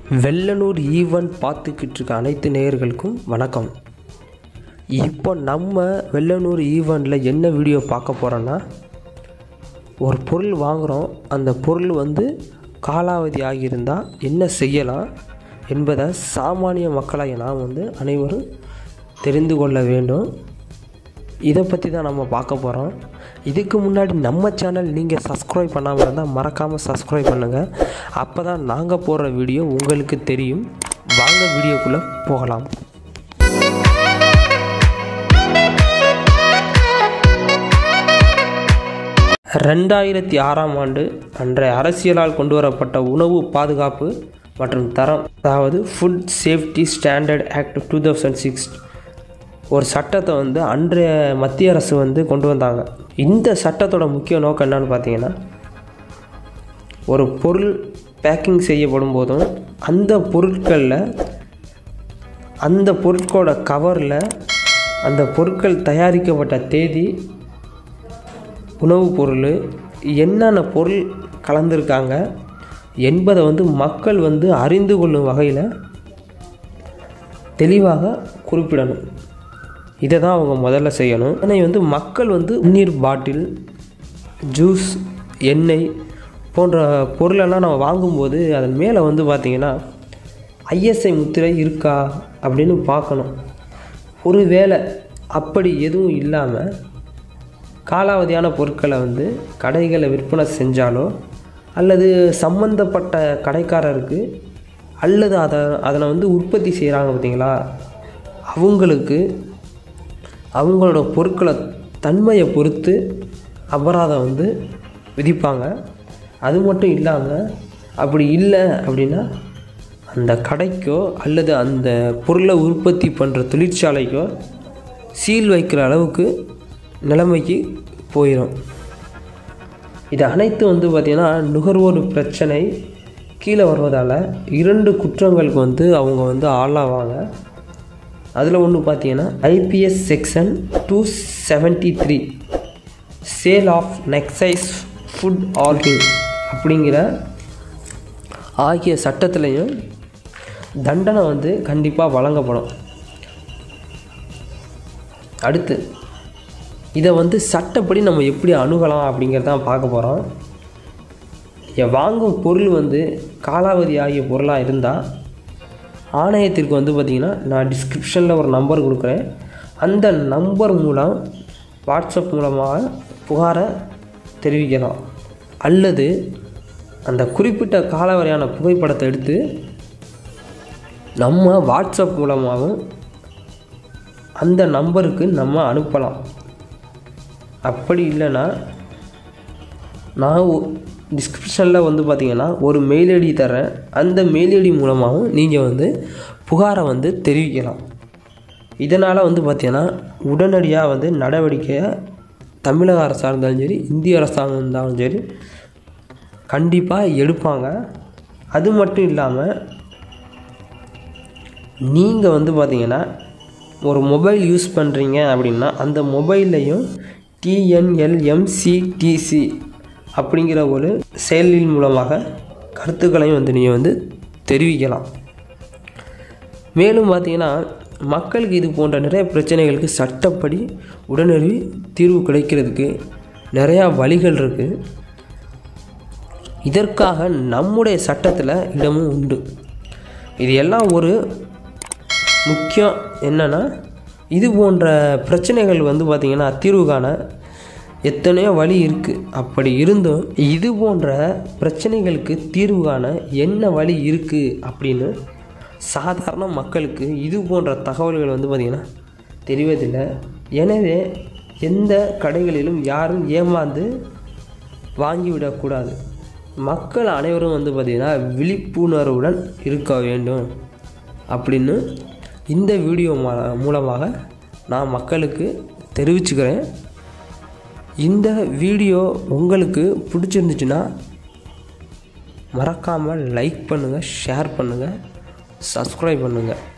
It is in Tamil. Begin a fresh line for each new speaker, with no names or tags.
வெள்ளனூர் ஈவெண்ட் பார்த்துக்கிட்டு இருக்க அனைத்து நேயர்களுக்கும் வணக்கம் இப்போ நம்ம வெள்ளனூர் ஈவெண்ட்டில் என்ன வீடியோ பார்க்க போகிறோன்னா ஒரு பொருள் வாங்குகிறோம் அந்த பொருள் வந்து காலாவதி ஆகியிருந்தால் என்ன செய்யலாம் என்பதை சாமானிய மக்களாக நாம் வந்து அனைவரும் தெரிந்து கொள்ள வேண்டும் இதை பற்றி தான் நம்ம பார்க்க போகிறோம் இதுக்கு முன்னாடி நம்ம சேனல் நீங்கள் சப்ஸ்கிரைப் பண்ணாமல் இருந்தால் மறக்காமல் சப்ஸ்கிரைப் பண்ணுங்கள் அப்போ தான் நாங்கள் போடுற வீடியோ உங்களுக்கு தெரியும் வாங்க வீடியோக்குள்ளே போகலாம் ரெண்டாயிரத்தி ஆறாம் ஆண்டு அன்றைய அரசியலால் கொண்டு வரப்பட்ட உணவு பாதுகாப்பு மற்றும் தரம் அதாவது food safety standard act two thousand six ஒரு சட்டத்தை வந்து அன்றைய மத்திய அரசு வந்து கொண்டு வந்தாங்க இந்த சட்டத்தோட முக்கிய நோக்கம் என்னன்னு பார்த்தீங்கன்னா ஒரு பொருள் பேக்கிங் செய்யப்படும் போதும் அந்த பொருட்களில் அந்த பொருட்களோட கவரில் அந்த பொருட்கள் தயாரிக்கப்பட்ட தேதி உணவுப் பொருள் என்னென்ன பொருள் கலந்துருக்காங்க என்பதை வந்து மக்கள் வந்து அறிந்து கொள்ளும் வகையில் தெளிவாக குறிப்பிடணும் இதை தான் அவங்க முதல்ல செய்யணும் ஆனால் வந்து மக்கள் வந்து நீர் பாட்டில் ஜூஸ் எண்ணெய் போன்ற பொருளெல்லாம் நம்ம வாங்கும்போது அதன் மேலே வந்து பார்த்திங்கன்னா ஐஎஸ்ஐ முத்திரை இருக்கா அப்படின்னு பார்க்கணும் ஒருவேளை அப்படி எதுவும் இல்லாமல் காலாவதியான பொருட்களை வந்து கடைகளை விற்பனை செஞ்சாலோ அல்லது சம்மந்தப்பட்ட கடைக்காரருக்கு அல்லது அதை அதனை வந்து உற்பத்தி செய்கிறாங்க பார்த்தீங்களா அவங்களுக்கு அவங்களோட பொருட்களை தன்மையை பொறுத்து அபராதம் வந்து விதிப்பாங்க அது மட்டும் இல்லாமல் அப்படி இல்லை அப்படின்னா அந்த கடைக்கோ அல்லது அந்த பொருளை உற்பத்தி பண்ணுற தொழிற்சாலைக்கோ சீல் வைக்கிற அளவுக்கு நிலைமைக்கு போயிடும் இது அனைத்து வந்து பார்த்திங்கன்னா நுகர்வோர் பிரச்சனை கீழே வருவதால் இரண்டு குற்றங்களுக்கு வந்து அவங்க வந்து ஆளாவாங்க அதில் ஒன்று பார்த்தீங்கன்னா IPS section two seventy three sale of noxious food ஆர்கிங் அப்படிங்கிற ஆகிய சட்டத்திலையும் தண்டனை வந்து கண்டிப்பாக வழங்கப்படும் அடுத்து இதை வந்து சட்டப்படி நம்ம எப்படி அணுகலாம் அப்படிங்கிறதான் பார்க்க போகிறோம் வாங்கும் பொருள் வந்து காலாவதி ஆகிய பொருளாக இருந்தால் ஆணையத்திற்கு வந்து பார்த்திங்கன்னா நான் டிஸ்கிரிப்ஷனில் ஒரு நம்பர் கொடுக்குறேன் அந்த நம்பர் மூலம் வாட்ஸ்அப் மூலமாக புகாரை தெரிவிக்கலாம் அல்லது அந்த குறிப்பிட்ட காலவரையான புகைப்படத்தை எடுத்து நம்ம வாட்ஸ்அப் மூலமாகவும் அந்த நம்பருக்கு நம்ம அனுப்பலாம் அப்படி இல்லைன்னா நான் டிஸ்கிரிப்ஷனில் வந்து பார்த்திங்கன்னா ஒரு மெயில் ஐடி தரேன் அந்த மெயில் ஐடி மூலமாகவும் நீங்கள் வந்து புகாரை வந்து தெரிவிக்கலாம் இதனால் வந்து பார்த்திங்கன்னா உடனடியாக வந்து நடவடிக்கையை தமிழக அரசாக இருந்தாலும் சரி இந்திய அரசாங்கம் இருந்தாலும் சரி கண்டிப்பாக எடுப்பாங்க அது மட்டும் இல்லாமல் நீங்கள் வந்து பார்த்திங்கன்னா ஒரு மொபைல் யூஸ் பண்ணுறீங்க அப்படின்னா அந்த மொபைல்லையும் டிஎன்எல்எம்சிடிசி அப்படிங்கிற ஒரு செயலின் மூலமாக கருத்துக்களையும் வந்து நீங்கள் வந்து தெரிவிக்கலாம் மேலும் பார்த்தீங்கன்னா மக்களுக்கு இது போன்ற நிறைய பிரச்சனைகளுக்கு சட்டப்படி உடனடி தீர்வு கிடைக்கிறதுக்கு நிறையா வழிகள் இருக்குது இதற்காக நம்முடைய சட்டத்தில் இடமும் உண்டு இது எல்லாம் ஒரு முக்கியம் என்னென்னா இது போன்ற பிரச்சனைகள் வந்து பார்த்திங்கன்னா தீர்வு காண எத்தனையோ வழி இருக்குது அப்படி இருந்தும் இது போன்ற பிரச்சனைகளுக்கு தீர்வு காண என்ன வழி இருக்குது அப்படின்னு சாதாரண மக்களுக்கு இது போன்ற தகவல்கள் வந்து பார்த்திங்கன்னா தெரிவதில்லை எனவே எந்த கடைகளிலும் யாரும் ஏமாந்து வாங்கிவிடக்கூடாது மக்கள் அனைவரும் வந்து பார்த்திங்கன்னா விழிப்புணர்வுடன் இருக்க வேண்டும் அப்படின்னு இந்த வீடியோ மூலமாக நான் மக்களுக்கு தெரிவிச்சுக்கிறேன் இந்த வீடியோ உங்களுக்கு பிடிச்சிருந்துச்சுன்னா மறக்காமல் லைக் பண்ணுங்கள் ஷேர் பண்ணுங்கள் சப்ஸ்கிரைப் பண்ணுங்கள்